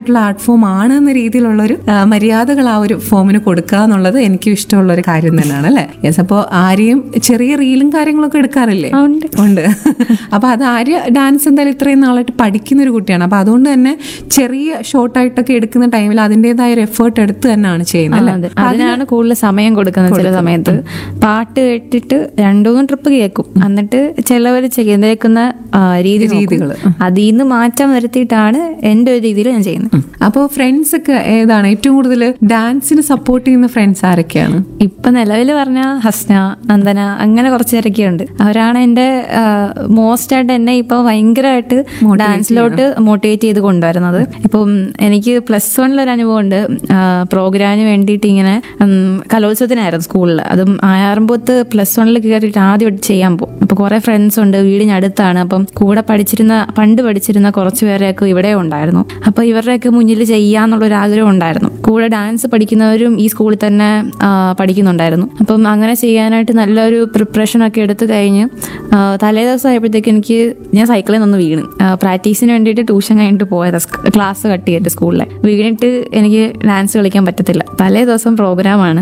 ആയിട്ടുള്ള art form ആണ് എന്ന രീതിയിലുള്ള ഒരു ആ, മര്യാദകൾ ആ ഒരു ഫോമിന് കൊടുക്കുക എന്നുള്ളത് എനിക്കും ഇഷ്ടമുള്ള ഒരു കാര്യം തന്നെയാണ് അല്ലേ യെസ് അപ്പോൾ ആരെയും ചെറിയ റീലും കാര്യങ്ങളൊക്കെ എടുക്കാറില്ലേ ആ, ഉണ്ട്. ഉണ്ട് അപ്പൊ അത് ആര്യ ഡാൻസ് എന്തായാലും ഇത്രയും നാളായിട്ട് പഠിക്കുന്ന ഒരു കുട്ടിയാണ് അപ്പൊ അതുകൊണ്ട് തന്നെ ചെറിയ ഷോർട്ടായിട്ടൊക്കെ എടുക്കുന്ന ടൈമിൽ അതിൻ്റെതായ ഒരു എഫേർട്ട് എടുത്ത് തന്നെയാണ് ചെയ്യുന്നത് അല്ലേ അതെ അതിനാണ് കൂടുതൽ സമയം കൊടുക്കുന്നത് ചില സമയത്ത് പാട്ട് കേട്ടിട്ട് രണ്ടു മൂന്ന് ട്രിപ്പ് കേൾക്കും എന്നിട്ട് ചിലവർ ചെയ്തേക്കുന്ന ആ, രീതി രീതികള്. അതിൽ നിന്ന് മാറ്റം വരുത്തിയിട്ടാണ് എന്റെ ഒരു രീതിയിൽ ഞാൻ ചെയ്യുന്നത് അപ്പോൾ ഫ്രണ്ട്സ് ഒക്കെ ഏതാണ് ഏറ്റവും കൂടുതൽ ഡാൻസിന് സപ്പോർട്ട് ചെയ്യുന്ന ഫ്രണ്ട്സ് ആരൊക്കെയാണ് ഇപ്പൊ നിലവിൽ പറഞ്ഞ ഹസ്ന നന്ദന അങ്ങനെ കുറച്ച് പേരൊക്കെ ഉണ്ട് അവരാണ് എന്റെ മോസ്റ്റ് ആയിട്ട് എന്നെ ഇപ്പൊ ഭയങ്കരമായിട്ട് ഡാൻസിലോട്ട് മോട്ടിവേറ്റ് ചെയ്ത് കൊണ്ടുവരുന്നത് ഇപ്പം എനിക്ക് പ്ലസ് വണ്ണിലൊരു അനുഭവം ഉണ്ട് പ്രോഗ്രാമിന് വേണ്ടിയിട്ട് ഇങ്ങനെ ഉം, കലോത്സവത്തിനായിരുന്നു സ്കൂളിൽ അതും ആയാറുമ്പോത്ത് പ്ലസ് വണ്ണിൽ കയറിയിട്ട് ആദ്യമായിട്ട് ചെയ്യാൻ പോകും അപ്പൊ കുറെ ഫ്രണ്ട്സ് ഉണ്ട് വീടിനടുത്താണ് അപ്പം കൂടെ പഠിച്ചിരുന്ന പണ്ട് പഠിച്ചിരുന്ന കുറച്ച് പേരെയൊക്കെ ഇവിടെ ഉണ്ടായിരുന്നു അപ്പൊ ഇവരുടെയൊക്കെ മുന്നിൽ ചെയ്യാന്നുള്ളൊരു ആഗ്രഹം ഉണ്ടായിരുന്നു കൂടെ ഡാൻസ് പഠിക്കുന്നവരും ഈ സ്കൂളിൽ തന്നെ ആ, പഠിക്കുന്നുണ്ടായിരുന്നു അപ്പം അങ്ങനെ ചെയ്യാനായിട്ട് നല്ലൊരു പ്രിപ്പറേഷൻ ഒക്കെ എടുത്തു കഴിഞ്ഞ് ആ, തലേ ദിവസം ആയപ്പോഴത്തേക്ക് എനിക്ക് ഞാൻ സൈക്കിളിൽ നിന്ന് വീണ് പ്രാക്ടീസിന് വേണ്ടിയിട്ട് ട്യൂഷൻ കഴിഞ്ഞിട്ട് പോയത് ക്ലാസ് കട്ട് ചെയ്തിട്ട് സ്കൂളിലെ വീണിട്ട് എനിക്ക് ഡാൻസ് കളിക്കാൻ പറ്റത്തില്ല തലേ ദിവസം പ്രോഗ്രാമാണ്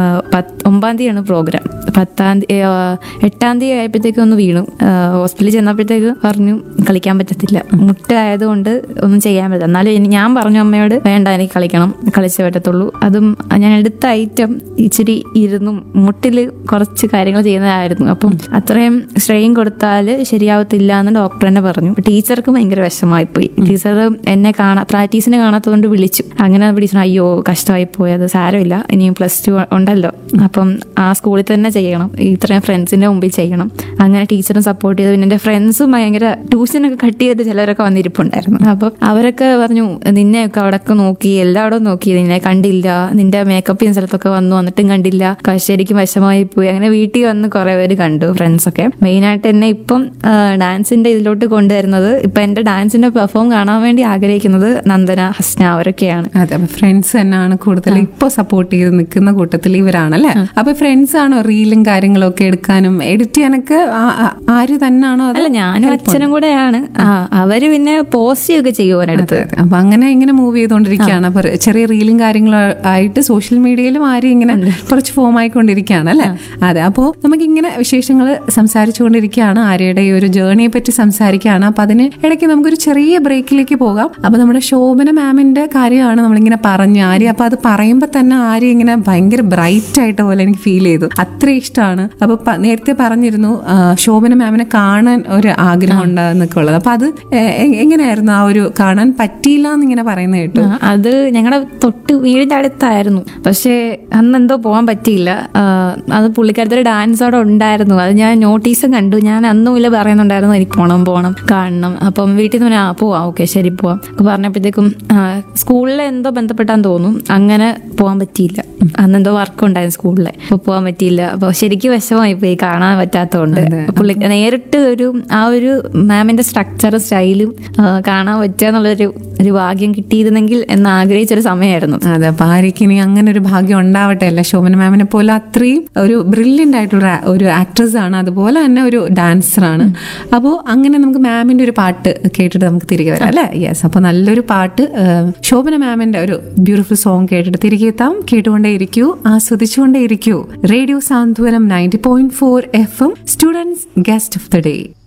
ഒമ്പതാം തീയതിയാണ് പ്രോഗ്രാം പത്താം തീയതി എട്ടാം തീയതി ആയപ്പോഴത്തേക്ക് ഒന്ന് വീണു ഹോസ്പിറ്റലിൽ ചെന്നപ്പോഴത്തേക്ക് പറഞ്ഞു കളിക്കാൻ പറ്റത്തില്ല മുട്ട ആയതുകൊണ്ട് ഒന്നും ചെയ്യാൻ പറ്റില്ല എന്നാലും ഇനി ഞാൻ പറഞ്ഞു അമ്മയോട് വേണ്ട എനിക്ക് കളിക്കണം കളിച്ചേ പറ്റത്തുള്ളൂ അതും ഞാൻ എടുത്ത ഐറ്റം ഇച്ചിരി ഇരുന്നും മുട്ടിൽ കുറച്ച് കാര്യങ്ങൾ ചെയ്യുന്നതായിരുന്നു അപ്പം അത്രയും സ്ട്രെയിൻ കൊടുത്താൽ ശരിയാവത്തില്ല എന്ന് ഡോക്ടർ തന്നെ പറഞ്ഞു ടീച്ചർക്ക് ഭയങ്കര വിഷമായി പോയി ടീച്ചർ എന്നെ കാണാ പ്രാക്ടീസിന് കാണാത്തതുകൊണ്ട് വിളിച്ചു അങ്ങനെ വിളിച്ചു അയ്യോ കഷ്ടമായി പോയി അത് സാരമില്ല ഇനിയും പ്ലസ് ടു ഉണ്ടല്ലോ അപ്പം ആ സ്കൂളിൽ തന്നെ ചെയ്യണം ഇത്രയും ഫ്രണ്ട്സിന്റെ മുമ്പിൽ ചെയ്യണം അങ്ങനെ ടീച്ചറും സപ്പോർട്ട് ചെയ്തു പിന്നെ എന്റെ ഫ്രണ്ട്സും ഭയങ്കര ട്യൂഷനൊക്കെ കട്ട് ചെയ്ത് ചിലരൊക്കെ വന്നിരിപ്പുണ്ടായിരുന്നു അപ്പം അവരൊക്കെ പറഞ്ഞു നിന്നെയൊക്കെ അവിടെയൊക്കെ നോക്കി എല്ലായിടവും നോക്കി നിന്നെ കണ്ടില്ല നിന്റെ മേക്കപ്പ് ചെയ്യുന്ന സ്ഥലത്തൊക്കെ വന്നു വന്നിട്ടും കണ്ടില്ല ക- ശരിക്കും വിഷമായി പോയി അങ്ങനെ വീട്ടിൽ വന്ന് കുറെ പേര് കണ്ടു ഫ്രണ്ട്സ് ഒക്കെ മെയിനായിട്ട് എന്നെ ഇപ്പം ആ, ഡാൻസിന്റെ ഇതിലോട്ട് കൊണ്ടുവരുന്നത് ഇപ്പൊ എന്റെ ഡാൻസിന്റെ പെർഫോം കാണാൻ വേണ്ടി ആഗ്രഹിക്കുന്നത് നന്ദന ഹസ്ന അവരൊക്കെയാണ് അതെ അപ്പൊ ഫ്രണ്ട്സ് തന്നെയാണ് കൂടുതൽ ഇപ്പൊ സപ്പോർട്ട് ചെയ്ത് നിൽക്കുന്ന കൂട്ടത്തിൽ ഇവരാണല്ലേ അപ്പൊ ഫ്രണ്ട്സ് ആണോ റീലും കാര്യങ്ങളും ഒക്കെ എടുക്കാനും എഡിറ്റ് ചെയ്യാനൊക്കെ ആ- ആ- ആര് തന്നെയാണോ അത് അല്ല ഞാനും അച്ഛനും കൂടെയാണ് ആ, അവര് പിന്നെ പോസ്റ്റ് ഒക്കെ ചെയ്യുവാനടുത്ത് അപ്പൊ അങ്ങനെ ഇങ്ങനെ മൂവ് ചെയ്തുകൊണ്ടിരിക്കുകയാണ് അപ്പൊ ചെറിയ റീലും കാര്യങ്ങളും ആയിട്ട് സോഷ്യൽ മീഡിയയിലും ആരും ഇങ്ങനെ കുറച്ച് ഫോം ആയിക്കൊണ്ടിരിക്കുകയാണ് അല്ലെ അതെ അപ്പോൾ നമുക്ക് ഇങ്ങനെ വിശേഷങ്ങൾ സംസാരിച്ചുകൊണ്ടിരിക്കുകയാണ് ആര്യയുടെ ഈ ഒരു ജേർണിയെ പറ്റി സംസാരിക്കുകയാണ് അപ്പൊ അതിന് ഇടയ്ക്ക് നമുക്കൊരു ചെറിയ ബ്രേക്കിലേക്ക് പോകാം അപ്പൊ നമ്മുടെ ശോഭന മാമിന്റെ കാര്യമാണ് നമ്മളിങ്ങനെ പറഞ്ഞു ആര്യ അപ്പൊ അത് പറയുമ്പോൾ തന്നെ ആര്യ ഇങ്ങനെ ഭയങ്കര ബ്രൈറ്റ് ആയിട്ട് പോലെ എനിക്ക് ഫീൽ ചെയ്തു അത്ര ഇഷ്ടമാണ് അപ്പൊ പ- നേരത്തെ പറഞ്ഞിരുന്നു ആ, ശോഭന മാമിനെ കാണാൻ ഒരു ആഗ്രഹം ഉണ്ടെന്നൊക്കെ ഉള്ളത് അപ്പൊ അത് എ- എ- എങ്ങനെയായിരുന്നു ആ ഒരു കാണാൻ പറ്റിയില്ല എന്നിങ്ങനെ പറയുന്നത് കേട്ടു ആ, അത് ഞങ്ങളുടെ തൊട്ട് വീടിന്റെ അടുത്തായിരുന്നു പക്ഷേ അന്ന് എന്തോ പോകാൻ പറ്റിയില്ല ആ, അത് പുള്ളിക്കാരത്തെ ഡാൻസ് അവിടെ ഉണ്ടായിരുന്നു അത് ഞാൻ നോട്ടീസും കണ്ടു ഞാൻ അന്നും ഇല്ല പറയുന്നുണ്ടായിരുന്നു എനിക്ക് പോണം പോണം കാണണം അപ്പം വീട്ടിൽ നിന്ന് ആ പോവാം ഓക്കെ ശരി പോവാം ഒക്കെ പറഞ്ഞപ്പോഴത്തേക്കും സ്കൂളിലെ എന്തോ ബന്ധപ്പെട്ടാന്ന് തോന്നും അങ്ങനെ പോകാൻ പറ്റിയില്ല അന്ന് എന്തോ വർക്ക് ഉണ്ടായിരുന്നു സ്കൂളിലെ അപ്പൊ പോകാൻ പറ്റിയില്ല അപ്പൊ ശരിക്കും വിഷമമായി പോയി കാണാൻ പറ്റാത്തതുകൊണ്ട് പുള്ളി നേരിട്ട് ഒരു ആ ഒരു മാമിന്റെ സ്ട്രക്ചർ സ്റ്റൈലും കാണാൻ പറ്റുക എന്നുള്ളൊരു ഒരു ഭാഗ്യം കിട്ടിയിരുന്നെങ്കിൽ എന്ന് ആഗ്രഹിച്ചൊരു സമയമായിരുന്നു അതെ അപ്പൊ ആര്യക്ക് ഇനി അങ്ങനെ ഒരു ഭാഗ്യം ഉണ്ടാവട്ടെ അല്ല ശോഭന മാമിനെ പോലെ അത്രയും ഒരു ബ്രില്യൻ്റ് ആയിട്ടുള്ള ഒരു ആക്ട്രസ് ആണ് അതുപോലെ തന്നെ ഒരു ഡാൻസർ ആണ് അപ്പോൾ അങ്ങനെ നമുക്ക് മാമിന്റെ ഒരു പാട്ട് കേട്ടിട്ട് നമുക്ക് തിരികെ വരാം അല്ലേ യെസ് അപ്പോൾ നല്ലൊരു പാട്ട് ആ, ശോഭന മാമിന്റെ ഒരു ബ്യൂട്ടിഫുൾ സോങ് കേട്ടിട്ട് തിരികെ എത്താം കേട്ടുകൊണ്ടേ ഇരിക്കൂ ആസ്വദിച്ചുകൊണ്ടേ ഇരിക്കൂ radio Santhwanam ninety point four F M students guest of the day